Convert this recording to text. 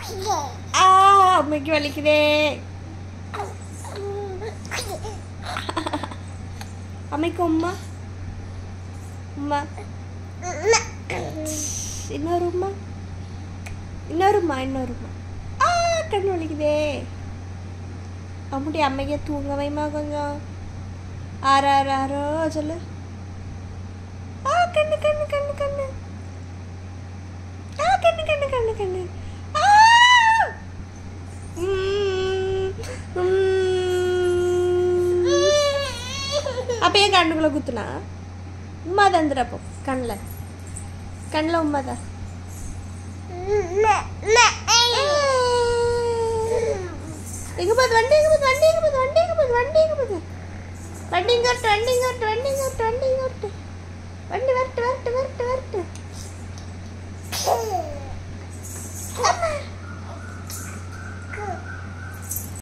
ஆ அம்மைக்கு வலிக்குதே அம்மைக்கு உம்மா உம்மா இன்னொரு உம்மா இன்னொருமா இன்னொருமா ஆ கண்ணு வலிக்குதே அம்முடி அம்மைக்கே தூங்க வைமா கொஞ்சம் ஆறு ஆறு ஆறோ சொல்லு ஆ கண்ணு கண்ணு கண்ணு கண்ணு ஆ கண்ணு கண்ணு கண்ணு கண்ணு ஆ ம், ம். அப்ப ஏன் கண்ணுக்குள்ள குத்துனா உமா தந்துடுறப்போ கண்ணில் கண்ணில் உமா தான் எங்க போகுது வண்டி எங்க போகுது வண்டி எங்க போகுது வண்டி எங்க போகுது வண்டி எங்க போகுது வண்டி இங்க வரட்டு வண்டி இங்க வரட்டு வண்டி இங்க வரட்டு வண்டி இங்க வரட்டு வண்டி வரட்டு வரட்டு வரட்டு வரட்டு அம்மா